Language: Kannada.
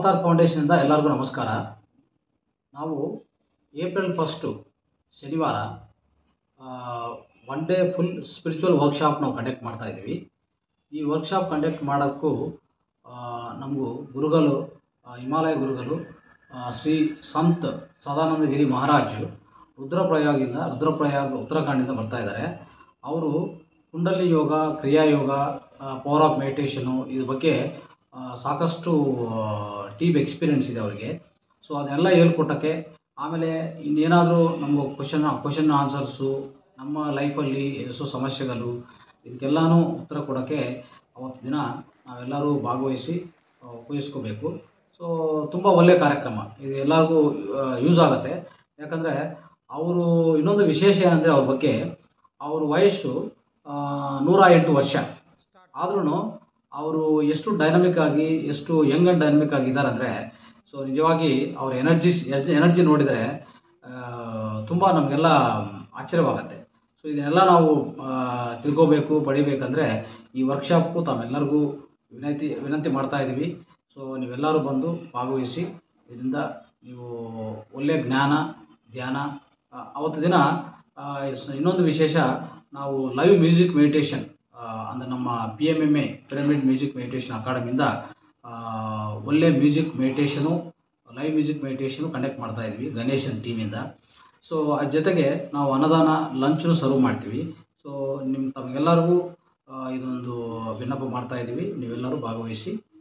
ಅವತಾರ್ ಫೌಂಡೇಶನಿಂದ ಎಲ್ಲರಿಗೂ ನಮಸ್ಕಾರ ನಾವು ಏಪ್ರಿಲ್ ಫಸ್ಟು ಶನಿವಾರ one day full spiritual workshop ನಾವು ಕಂಡಕ್ಟ್ ಮಾಡ್ತಾ ಇದ್ದೀವಿ ಈ ವರ್ಕ್ಶಾಪ್ ಕಂಡಕ್ಟ್ ಮಾಡೋಕ್ಕೂ ನಮಗೂ ಗುರುಗಳು ಆ, ಹಿಮಾಲಯ ಗುರುಗಳು ಆ, ಶ್ರೀ ಸಂತ್ ಸದಾನಂದಗಿರಿ ಮಹಾರಾಜ್ ರುದ್ರಪ್ರಯಾಗಿಂದ ರುದ್ರಪ್ರಯಾಗ್ ಉತ್ತರಾಖಂಡಿಂದ ಬರ್ತಾ ಇದ್ದಾರೆ ಅವರು ಕುಂಡಲಿ ಯೋಗ ಕ್ರಿಯಾ ಯೋಗ ಪವರ್ ಆಫ್ ಮೆಡಿಟೇಷನು ಇದ್ರ ಬಗ್ಗೆ ಆ, ಸಾಕಷ್ಟು ಟೀಪ್ ಎಕ್ಸ್ಪೀರಿಯೆನ್ಸ್ ಇದೆ ಅವರಿಗೆ ಸೊ ಅದನ್ನೆಲ್ಲ ಹೇಳ್ಕೊಟ್ಟಕ್ಕೆ ಆಮೇಲೆ ಇನ್ನೇನಾದರೂ ನಮಗೂ ಕ್ವಶನ್ ಕ್ವಶನ್ ಆನ್ಸರ್ಸು ನಮ್ಮ ಲೈಫಲ್ಲಿ ಎಷ್ಟೋ ಸಮಸ್ಯೆಗಳು ಇದಕ್ಕೆಲ್ಲನೂ ಉತ್ತರ ಕೊಡೋಕ್ಕೆ ಅವತ್ತು ದಿನ ನಾವೆಲ್ಲರೂ ಭಾಗವಹಿಸಿ ಆ, ಉಪಯೋಗಿಸ್ಕೋಬೇಕು ಸೊ ತುಂಬ ಒಳ್ಳೆಯ ಕಾರ್ಯಕ್ರಮ ಇದು ಎಲ್ಲರಿಗೂ ಯೂಸ್ ಆಗುತ್ತೆ ಯಾಕಂದರೆ ಅವರು ಇನ್ನೊಂದು ವಿಶೇಷ ಏನಂದರೆ ಅವ್ರ ಬಗ್ಗೆ ಅವ್ರ ವಯಸ್ಸು ಆ, ನೂರ ಎಂಟು ವರ್ಷ ಆದ್ರೂ ಅವರು ಎಷ್ಟು ಡೈನಮಿಕ್ ಆಗಿ ಎಷ್ಟು ಯಂಗ್ ಆ್ಯಂಡ್ ಡೈನಮಿಕ್ ಆಗಿದ್ದಾರೆ ಅಂದರೆ ಸೊ ನಿಜವಾಗಿ ಅವ್ರ ಎನರ್ಜಿ ಎನರ್ಜಿ ನೋಡಿದರೆ ತುಂಬ ನಮಗೆಲ್ಲ ಆಶ್ಚರ್ಯವಾಗತ್ತೆ ಸೊ ಇದನ್ನೆಲ್ಲ ನಾವು ಆ, ತಿಳ್ಕೋಬೇಕು ಪಡಿಬೇಕಂದ್ರೆ ಈ ವರ್ಕ್ಶಾಪ್ಗೂ ತಾವೆಲ್ಲರಿಗೂ ವಿನಂತಿ ವಿನಂತಿ ಮಾಡ್ತಾ ಇದ್ದೀವಿ ಸೊ ನೀವೆಲ್ಲರೂ ಬಂದು ಭಾಗವಹಿಸಿ ಇದರಿಂದ ನೀವು ಒಳ್ಳೆಯ ಜ್ಞಾನ ಧ್ಯಾನ ಆ, ಅವತ್ತು ದಿನ ಆ, ಸ್- ಇನ್ನೊಂದು ವಿಶೇಷ ನಾವು ಲೈವ್ ಮ್ಯೂಸಿಕ್ ಮೆಡಿಟೇಷನ್ ಅಂದರೆ ನಮ್ಮ P M M A pyramid music meditation ಅಕಾಡೆಮಿಯಿಂದ ಆ, ಒಳ್ಳೆ music meditation live music meditation conduct ಮಾಡ್ತಾ ಇದ್ವಿ ಗಣೇಶನ್ ಟೀಮಿಂದ ಸೊ ಅದ್ರ ಜೊತೆಗೆ ನಾವು ಅನ್ನದಾನ ಲಂಚನ್ನು ಸರ್ವ್ ಮಾಡ್ತೀವಿ ಸೊ ನಿಮ್ಮ ತಮಗೆಲ್ಲರಿಗೂ ಆ, ಇದೊಂದು ವಿನ್ನಪ ಮಾಡ್ತಾ ಇದ್ದೀವಿ ನೀವೆಲ್ಲರೂ ಭಾಗವಹಿಸಿ